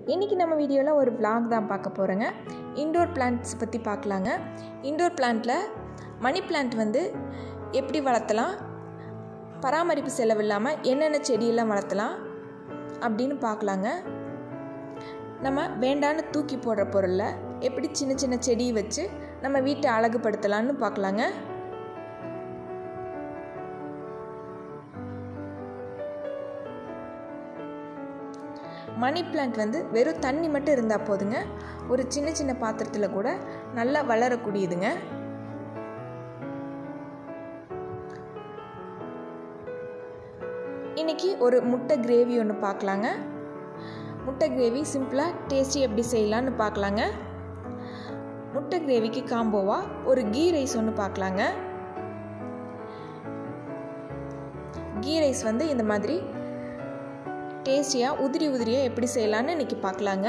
இன்றைக்கி நம்ம வீடியோவில் ஒரு vlog தான் பார்க்க போகிறோங்க இன்டோர் பிளான்ட்ஸ் பற்றி பார்க்கலாங்க இன்டோர் பிளான்ட்டில் மணி பிளான்ட் வந்து எப்படி வளர்த்தலாம் பராமரிப்பு செலவு இல்லாமல் என்னென்ன செடியெல்லாம் வளர்த்தலாம் அப்படின்னு பார்க்கலாங்க நம்ம வேண்டான்னு தூக்கி போடுற பொருளில் எப்படி சின்ன சின்ன செடி வச்சு நம்ம வீட்டை அழகுபடுத்தலான்னு பார்க்கலாங்க மணி பிளான்ட் வந்து வெறும் தண்ணி மட்டும் இருந்தால் போதுங்க ஒரு சின்ன சின்ன பாத்திரத்தில் கூட நல்லா வளரக்கூடியதுங்க இன்றைக்கி ஒரு முட்டை கிரேவி ஒன்று பார்க்கலாங்க முட்டை கிரேவி சிம்பிளாக டேஸ்டி எப்படி செய்யலான்னு பார்க்கலாங்க முட்டை கிரேவிக்கு காம்போவாக ஒரு கீ ரைஸ் ஒன்று பார்க்கலாங்க கீ ரைஸ் வந்து இந்த மாதிரி டேஸ்டியாக உதிரி உதிரியாக எப்படி செய்யலான்னு இன்றைக்கி பார்க்கலாங்க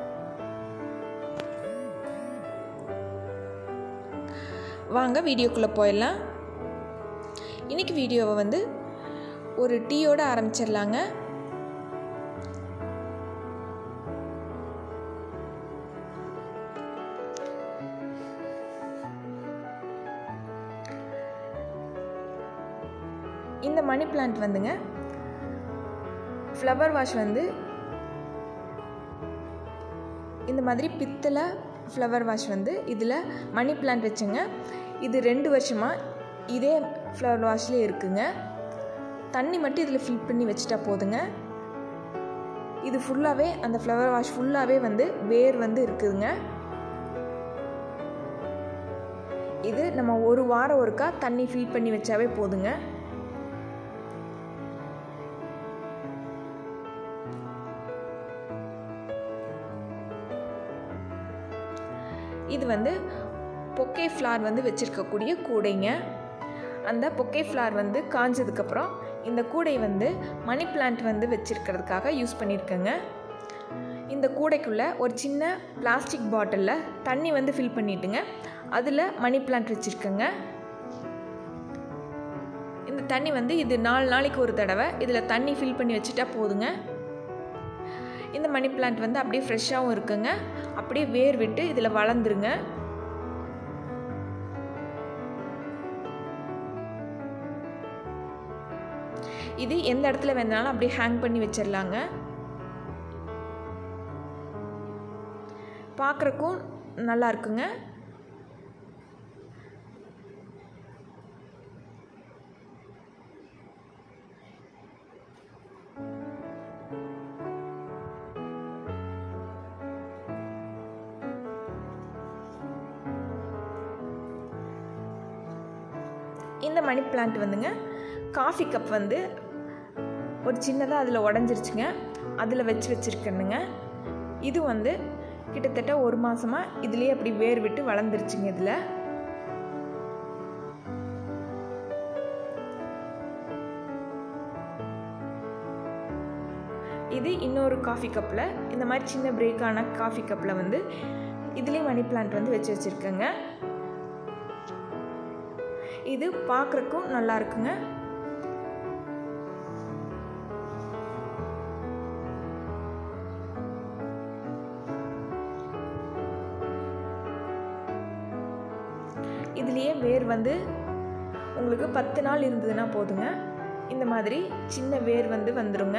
வாங்க வீடியோக்குள்ளே போயிடலாம் இன்றைக்கி வீடியோவை வந்து ஒரு டீயோடு ஆரம்பிச்சிடலாங்க இந்த மணி பிளான்ட் வந்துங்க ஃப்ளவர் வாஷ் வந்து இந்த மாதிரி பித்தளை ஃப்ளவர் வாஷ் வந்து இதில் மணி பிளான்ட் வச்சுங்க இது ரெண்டு வருஷமாக இதே ஃப்ளவர் வாஷ்லேயே இருக்குங்க தண்ணி மட்டும் இதில் ஃபில் பண்ணி வச்சுட்டா போதுங்க இது ஃபுல்லாகவே அந்த ஃப்ளவர் வாஷ் ஃபுல்லாகவே வந்து வேர் வந்து இருக்குதுங்க இது நம்ம ஒரு வாரம் ஒருக்கா தண்ணி ஃபில் பண்ணி வச்சாவே போதுங்க இது வந்து பொக்கே ஃப்ளார் வந்து வச்சுருக்கக்கூடிய கூடைங்க அந்த பொக்கே ஃப்ளார் வந்து காஞ்சதுக்கப்புறம் இந்த கூடை வந்து மணி பிளான்ட் வந்து வச்சுருக்கிறதுக்காக யூஸ் பண்ணியிருக்கேங்க இந்த கூடைக்குள்ளே ஒரு சின்ன பிளாஸ்டிக் பாட்டிலில் தண்ணி வந்து ஃபில் பண்ணிட்டுங்க அதில் மணி பிளான்ட் வச்சுருக்கேங்க இந்த தண்ணி வந்து இது நாலு நாளைக்கு ஒரு தடவை இதில் தண்ணி ஃபில் பண்ணி வச்சுட்டா போதுங்க இந்த மணி பிளான்ட் வந்து அப்படியே ஃப்ரெஷ்ஷாகவும் இருக்குங்க அப்படியே வேர் விட்டு இதில் வளர்ந்துருங்க இது எந்த இடத்துல வேணாலும் அப்படியே ஹேங் பண்ணி வச்சிடலாங்க பார்க்குறக்கும் நல்லா இருக்குங்க இந்த மணி பிளான்ட் வந்துங்க காஃபி கப் வந்து ஒரு சின்னதாக அதில் உடஞ்சிருச்சுங்க அதில் வச்சு வச்சுருக்கேனுங்க இது வந்து கிட்டத்தட்ட ஒரு மாதமாக இதுலேயே அப்படி வேர் விட்டு வளர்ந்துருச்சுங்க இதில் இது இன்னொரு காஃபி கப்பில் இந்த மாதிரி சின்ன பிரேக்கான காஃபி கப்பில் வந்து இதுலேயும் மணி பிளான்ட் வந்து வச்சு வச்சுருக்கேங்க இது பார்க்குறக்கும் நல்லா இருக்குங்க இதுலேயே வேர் வந்து உங்களுக்கு பத்து நாள் இருந்ததுன்னா போதுங்க இந்த மாதிரி சின்ன வேர் வந்து வந்துடுங்க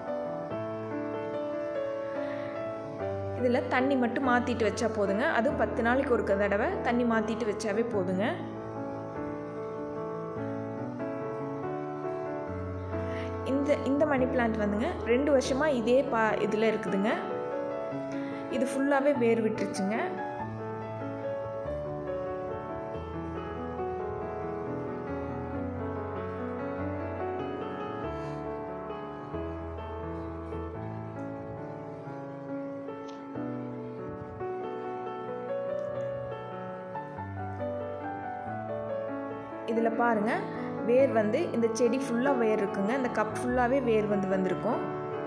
இதில் தண்ணி மட்டும் மாற்றிட்டு வச்சா போதுங்க அதுவும் பத்து நாளைக்கு ஒரு தடவை தண்ணி மாற்றிட்டு வச்சாவே போதுங்க இந்த இந்த மணி பிளான்ட் வந்துங்க ரெண்டு வருஷமாக இதே பா இதில் இருக்குதுங்க இது ஃபுல்லாகவே வேர் விட்டுருச்சுங்க இதில் பாருங்கள் வேர் வந்து இந்த செடி ஃபுல்லாக வேர் இருக்குங்க இந்த கப் ஃபுல்லாகவே வேர் வந்து வந்திருக்கும்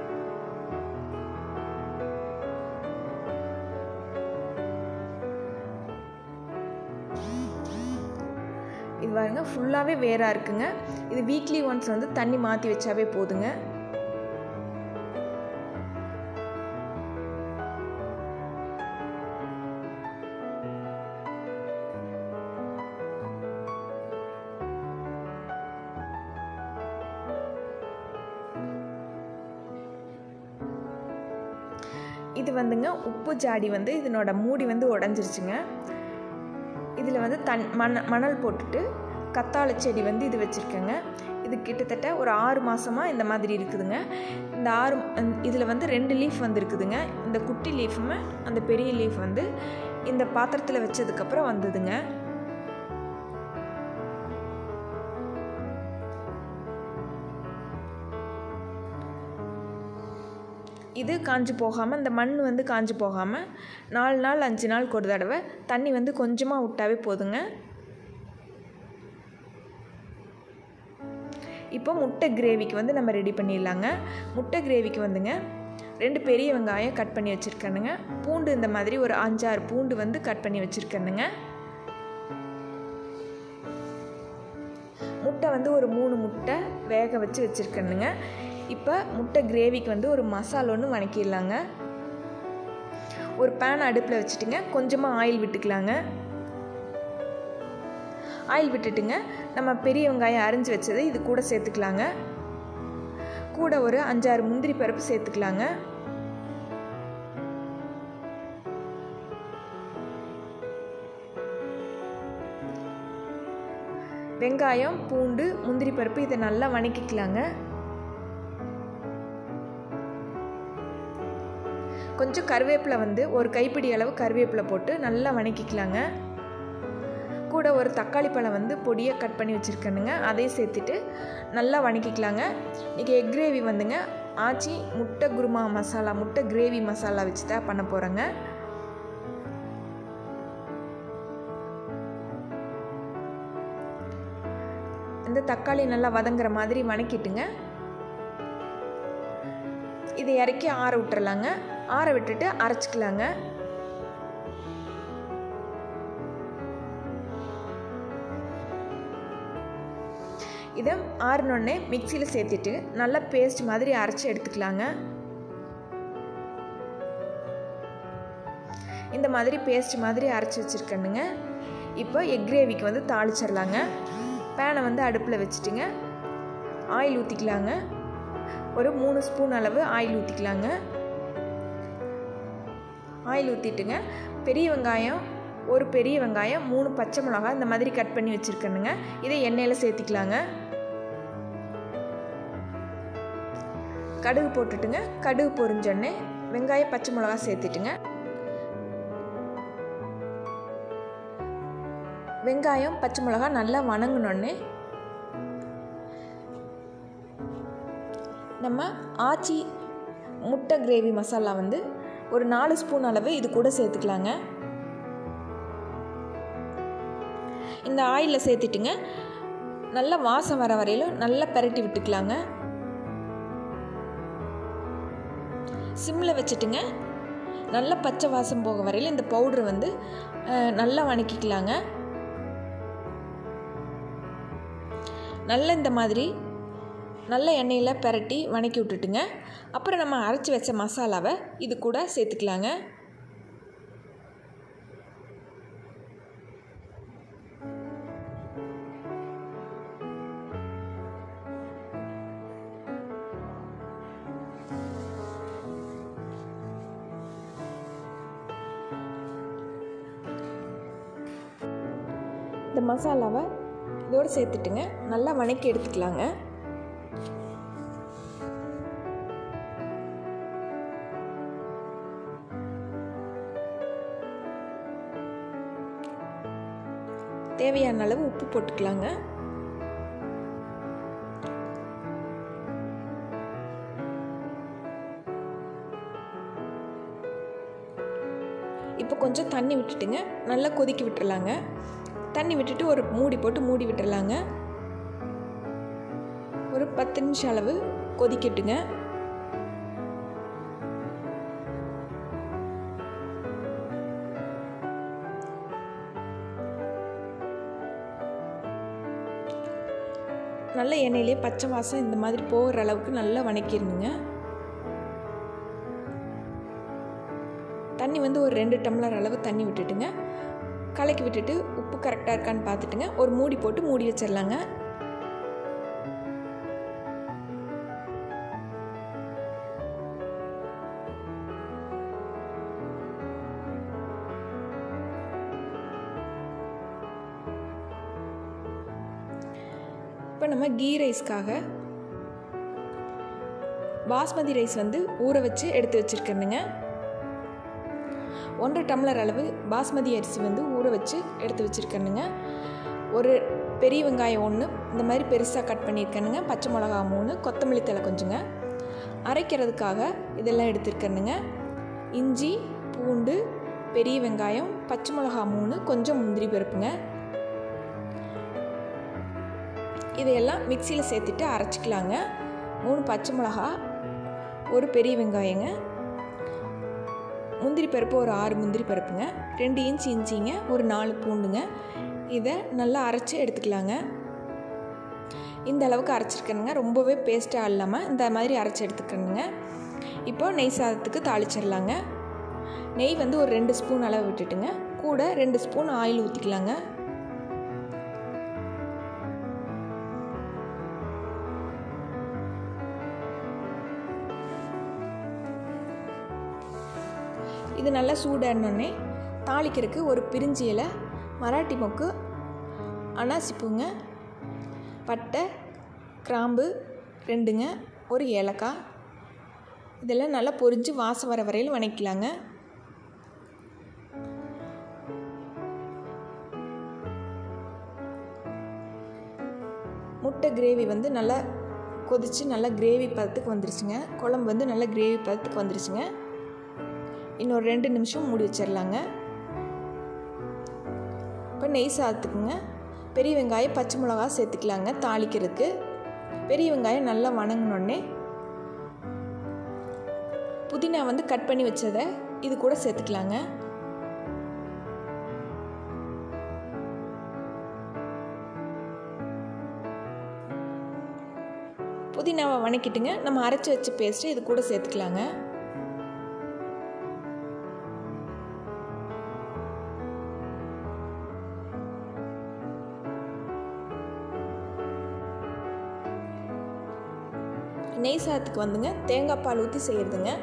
இது பாருங்க ஃபுல்லாகவே வேராக இருக்குங்க இது வீக்லி ஒன்ஸ் வந்து தண்ணி மாற்றி வச்சாவே போதுங்க இது வந்துங்க உப்பு ஜாடி வந்து இதனோட மூடி வந்து உடஞ்சிருச்சுங்க இதில் வந்து தன் மண மணல் போட்டுட்டு கத்தாழை செடி வந்து இது வச்சுருக்கேங்க இது கிட்டத்தட்ட ஒரு ஆறு மாதமாக இந்த மாதிரி இருக்குதுங்க இந்த ஆறு இதில் வந்து ரெண்டு லீஃப் வந்து இருக்குதுங்க இந்த குட்டி லீஃபுமே அந்த பெரிய லீஃப் வந்து இந்த பாத்திரத்தில் வச்சதுக்கப்புறம் வந்ததுங்க இது காஞ்சு போகாமல் இந்த மண் வந்து காஞ்சு போகாமல் நாலு நாள் அஞ்சு நாளுக்கு ஒரு தடவை தண்ணி வந்து கொஞ்சமாக விட்டாவே போதுங்க இப்போ முட்டை கிரேவிக்கு வந்து நம்ம ரெடி பண்ணிடலாங்க முட்டை கிரேவிக்கு வந்துங்க ரெண்டு பெரிய வெங்காயம் கட் பண்ணி வச்சுருக்கேனுங்க பூண்டு இந்த மாதிரி ஒரு அஞ்சாறு பூண்டு வந்து கட் பண்ணி வச்சுருக்கேனுங்க முட்டை வந்து ஒரு மூணு முட்டை வேக வச்சு வச்சுருக்கேனுங்க இப்போ முட்டை கிரேவிக்கு வந்து ஒரு மசாலா ஒன்று வணக்கிடலாங்க ஒரு பேன் அடுப்பில் வச்சுட்டுங்க கொஞ்சமாக ஆயில் விட்டுக்கலாங்க ஆயில் விட்டுட்டுங்க நம்ம பெரிய வெங்காயம் அரிஞ்சு வச்சதை இது கூட சேர்த்துக்கலாங்க கூட ஒரு அஞ்சாறு முந்திரி பருப்பு சேர்த்துக்கலாங்க வெங்காயம் பூண்டு முந்திரி பருப்பு இதை நல்லா வணக்கிக்கலாங்க கொஞ்சம் கருவேப்பிலை வந்து ஒரு கைப்பிடி அளவு கருவேப்பிலை போட்டு நல்லா வணக்கிக்கலாங்க கூட ஒரு தக்காளி பழம் வந்து பொடியாக கட் பண்ணி வச்சுருக்கேனுங்க அதையும் சேர்த்துட்டு நல்லா வணக்கிக்கலாங்க இன்றைக்கி எக் கிரேவி வந்துங்க ஆச்சி முட்டை குருமா மசாலா முட்டை கிரேவி மசாலா வச்சு தான் பண்ண போகிறேங்க இந்த தக்காளி நல்லா வதங்குற மாதிரி வணக்கிட்டுங்க இதை இறக்கி ஆற விட்டுறலாங்க ஆற விட்டுட்டு அரைச்சிக்கலாங்க இதை ஆறினோடனே மிக்சியில் சேர்த்துட்டு நல்லா பேஸ்ட் மாதிரி அரைச்சி எடுத்துக்கலாங்க இந்த மாதிரி பேஸ்ட் மாதிரி அரைச்சி வச்சுருக்கேனுங்க இப்போ எக் கிரேவிக்கு வந்து தாளிச்சிடலாங்க பேனை வந்து அடுப்பில் வச்சுட்டுங்க ஆயில் ஊற்றிக்கலாங்க ஒரு மூணு ஸ்பூன் அளவு ஆயில் ஊற்றிக்கலாங்க ஆயில் ஊற்றிட்டுங்க பெரிய வெங்காயம் ஒரு பெரிய வெங்காயம் மூணு பச்சை மிளகாய் இந்த மாதிரி கட் பண்ணி வச்சுருக்கேனுங்க இதை எண்ணெயில் சேர்த்திக்கலாங்க கடுகு போட்டுட்டுங்க கடுகு பொரிஞ்சோடனே வெங்காயம் பச்சை மிளகா சேர்த்துட்டுங்க வெங்காயம் பச்சை மிளகா நல்லா வணங்கினோடனே நம்ம ஆச்சி முட்டை கிரேவி மசாலா வந்து ஒரு நாலு ஸ்பூன் அளவு இது கூட சேர்த்துக்கலாங்க இந்த ஆயிலில் சேர்த்துட்டுங்க நல்லா வாசம் வர வரையிலும் நல்லா பெரட்டி விட்டுக்கலாங்க சிம்மில் வச்சுட்டுங்க நல்லா பச்சை வாசம் போக வரையில் இந்த பவுட்ரு வந்து நல்லா வணக்கிக்கலாங்க நல்ல இந்த மாதிரி நல்ல எண்ணெயில் பெரட்டி வணக்கி விட்டுட்டுங்க அப்புறம் நம்ம அரைச்சி வச்ச மசாலாவை இது கூட சேர்த்துக்கலாங்க இந்த மசாலாவை இதோடு சேர்த்துட்டுங்க நல்லா வணக்கி எடுத்துக்கலாங்க தேவையான அளவு உப்பு போட்டுக்கலாங்க இப்போ கொஞ்சம் தண்ணி விட்டுட்டுங்க நல்லா கொதிக்க விட்டுறலாங்க தண்ணி விட்டுட்டு ஒரு மூடி போட்டு மூடி விட்டுறலாங்க ஒரு பத்து நிமிஷம் அளவு கொதிக்கட்டுங்க நல்ல எண்ணெயிலே பச்சை வாசம் இந்த மாதிரி போகிற அளவுக்கு நல்லா வணக்கிருந்துங்க தண்ணி வந்து ஒரு ரெண்டு டம்ளர் அளவு தண்ணி விட்டுட்டுங்க கலக்கி விட்டுட்டு உப்பு கரெக்டாக இருக்கான்னு பார்த்துட்டுங்க ஒரு மூடி போட்டு மூடி வச்சிடலாங்க இப்போ நம்ம கீ ரைஸ்க்காக பாஸ்மதி ரைஸ் வந்து ஊற வச்சு எடுத்து வச்சுருக்கேனுங்க ஒன்றரை டம்ளர் அளவு பாஸ்மதி அரிசி வந்து ஊற வச்சு எடுத்து வச்சுருக்கேனுங்க ஒரு பெரிய வெங்காயம் ஒன்று இந்த மாதிரி பெருசாக கட் பண்ணியிருக்கேனுங்க பச்சை மிளகா மூணு கொத்தமல்லி தலை கொஞ்சங்க அரைக்கிறதுக்காக இதெல்லாம் எடுத்துருக்கேனுங்க இஞ்சி பூண்டு பெரிய வெங்காயம் பச்சை மிளகா மூணு கொஞ்சம் முந்திரி பருப்புங்க இதையெல்லாம் மிக்சியில் சேர்த்துட்டு அரைச்சிக்கலாங்க மூணு பச்சை மிளகா ஒரு பெரிய வெங்காயங்க முந்திரி பருப்பு ஒரு ஆறு முந்திரி பருப்புங்க ரெண்டு இன்ச் இஞ்சிங்க ஒரு நாலு பூண்டுங்க இதை நல்லா அரைச்சி எடுத்துக்கலாங்க இந்த அளவுக்கு அரைச்சிருக்கணுங்க ரொம்பவே பேஸ்ட்டாக இல்லாமல் இந்த மாதிரி அரைச்சி எடுத்துக்கணுங்க இப்போ நெய் சாதத்துக்கு தாளிச்சிடலாங்க நெய் வந்து ஒரு ரெண்டு ஸ்பூன் அளவு விட்டுட்டுங்க கூட ரெண்டு ஸ்பூன் ஆயில் ஊற்றிக்கலாங்க இது நல்லா சூடானோடனே தாளிக்கிறதுக்கு ஒரு பிரிஞ்சி இலை மராட்டி மொக்கு அனாசிப்பூங்க பட்டை கிராம்பு ரெண்டுங்க ஒரு ஏலக்காய் இதெல்லாம் நல்லா பொரிஞ்சு வாசம் வர வரையில் வணக்கலாங்க முட்டை கிரேவி வந்து நல்லா கொதித்து நல்லா கிரேவி பதத்துக்கு வந்துருச்சுங்க குழம்பு வந்து நல்லா கிரேவி பதத்துக்கு வந்துருச்சுங்க இன்னொரு ரெண்டு நிமிஷம் மூடி வச்சிடலாங்க இப்போ நெய் சாதத்துக்குங்க பெரிய வெங்காயம் பச்சை மிளகா சேர்த்துக்கலாங்க தாளிக்கிறதுக்கு பெரிய வெங்காயம் நல்லா வணங்கினோடனே புதினா வந்து கட் பண்ணி வச்சதை இது கூட சேர்த்துக்கலாங்க புதினாவை வணக்கிட்டுங்க நம்ம அரைச்சி வச்ச பேஸ்ட்டு இது கூட சேர்த்துக்கலாங்க நெய் சாதத்துக்கு வந்துங்க தேங்காய் பால் ஊற்றி செய்கிறதுங்க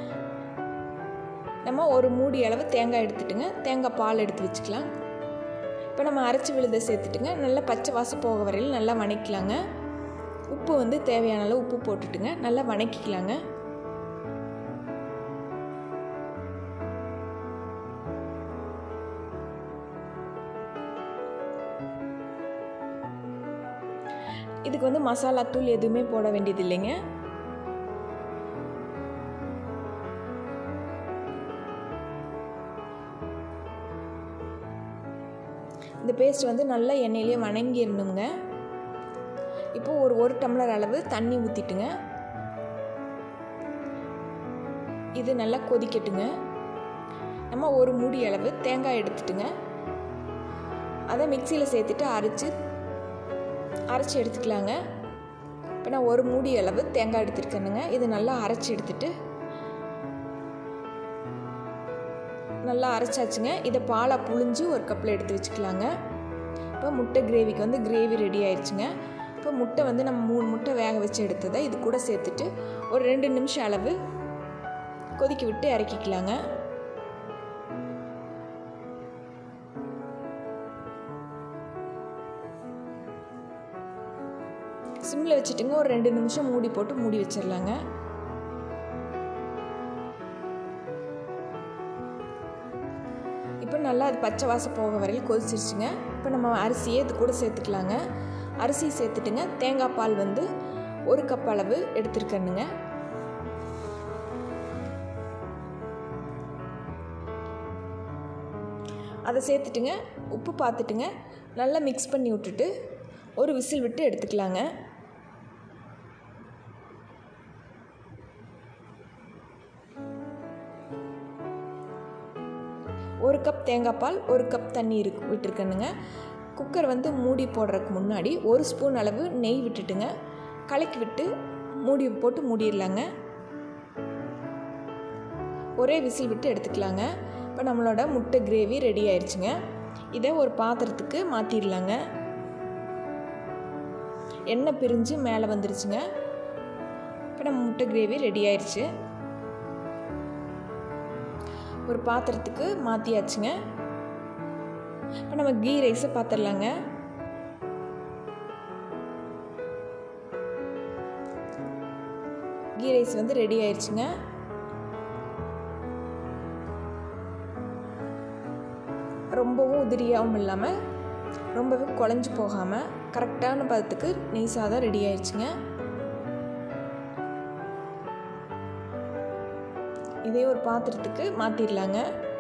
நம்ம ஒரு மூடி அளவு தேங்காய் எடுத்துட்டுங்க தேங்காய் பால் எடுத்து வச்சுக்கலாம் இப்போ நம்ம அரைச்சி விழுத சேர்த்துட்டுங்க நல்லா பச்சை வாசம் போக வரையில் நல்லா வணக்கலாங்க உப்பு வந்து தேவையான அளவு உப்பு போட்டுட்டுங்க நல்லா வணக்கிக்கலாங்க இதுக்கு வந்து மசாலா தூள் எதுவுமே போட வேண்டியது இல்லைங்க இந்த பேஸ்ட் வந்து நல்லா எண்ணெயிலே வணங்கிடணுங்க இப்போ ஒரு ஒரு டம்ளர் அளவு தண்ணி ஊற்றிட்டுங்க இது நல்லா கொதிக்கட்டுங்க நம்ம ஒரு மூடி அளவு தேங்காய் எடுத்துட்டுங்க அதை மிக்சியில் சேர்த்துட்டு அரைச்சி அரைச்சி எடுத்துக்கலாங்க இப்போ நான் ஒரு மூடி அளவு தேங்காய் எடுத்துருக்கேனுங்க இது நல்லா அரைச்சி எடுத்துட்டு நல்லா அரைச்சாச்சுங்க இதை பாலை புழிஞ்சு ஒரு கப்பில் எடுத்து வச்சுக்கலாங்க இப்போ முட்டை கிரேவிக்கு வந்து கிரேவி ரெடி ஆயிடுச்சுங்க இப்போ முட்டை வந்து நம்ம மூணு முட்டை வேக வச்சு எடுத்ததை இது கூட சேர்த்துட்டு ஒரு ரெண்டு நிமிஷம் அளவு கொதிக்க விட்டு இறக்கிக்கலாங்க சிம்மில் வச்சுட்டுங்க ஒரு ரெண்டு நிமிஷம் மூடி போட்டு மூடி வச்சிடலாங்க இப்போ நல்லா அது பச்சை வாசம் போக வரையில் கொதிச்சிருச்சுங்க இப்போ நம்ம அரிசியை இது கூட சேர்த்துக்கலாங்க அரிசி சேர்த்துட்டுங்க தேங்காய் பால் வந்து ஒரு கப் அளவு எடுத்துருக்கணுங்க அதை சேர்த்துட்டுங்க உப்பு பார்த்துட்டுங்க நல்லா மிக்ஸ் பண்ணி விட்டுட்டு ஒரு விசில் விட்டு எடுத்துக்கலாங்க ஒரு கப் தேங்காய் பால் ஒரு கப் தண்ணி இருக்கு விட்டுருக்கணுங்க குக்கர் வந்து மூடி போடுறதுக்கு முன்னாடி ஒரு ஸ்பூன் அளவு நெய் விட்டுட்டுங்க கலக்கி விட்டு மூடி போட்டு மூடிடலாங்க ஒரே விசில் விட்டு எடுத்துக்கலாங்க இப்போ நம்மளோட முட்டை கிரேவி ரெடி ஆயிடுச்சுங்க இதை ஒரு பாத்திரத்துக்கு மாற்றிடலாங்க எண்ணெய் பிரிஞ்சு மேலே வந்துருச்சுங்க இப்போ நம்ம முட்டை கிரேவி ரெடி ஆயிடுச்சு ஒரு பாத்திரத்துக்கு மாற்றியாச்சுங்க இப்போ நம்ம கீ ரைஸை பார்த்துடலாங்க கீ ரைஸ் வந்து ரெடி ஆயிடுச்சுங்க ரொம்பவும் உதிரியாகவும் இல்லாமல் ரொம்பவே குழஞ்சி போகாமல் கரெக்டான பதத்துக்கு நெய் சாதம் ரெடி ஆயிடுச்சுங்க இதே ஒரு பாத்திரத்துக்கு மாற்றிடலாங்க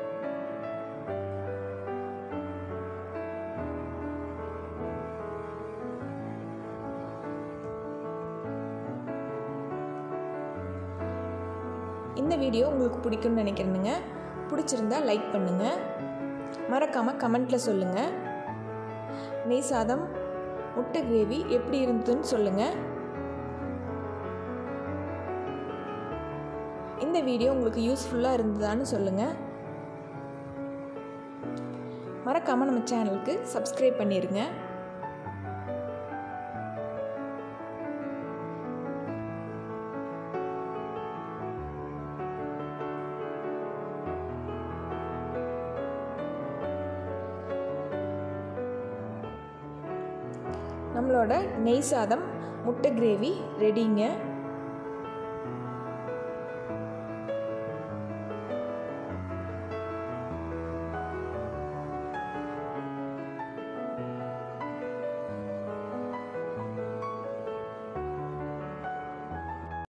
இந்த வீடியோ உங்களுக்கு பிடிக்கும்னு நினைக்கிறேனுங்க பிடிச்சிருந்தா லைக் பண்ணுங்கள் மறக்காமல் கமெண்ட்டில் சொல்லுங்கள் நெய் சாதம் முட்டை கிரேவி எப்படி இருந்ததுன்னு சொல்லுங்கள் இந்த வீடியோ உங்களுக்கு யூஸ்ஃபுல்லாக இருந்ததான்னு சொல்லுங்கள் மறக்காமல் நம்ம சேனலுக்கு சப்ஸ்கிரைப் பண்ணிடுங்க நம்மளோட நெய் சாதம் முட்டை கிரேவி ரெடிங்க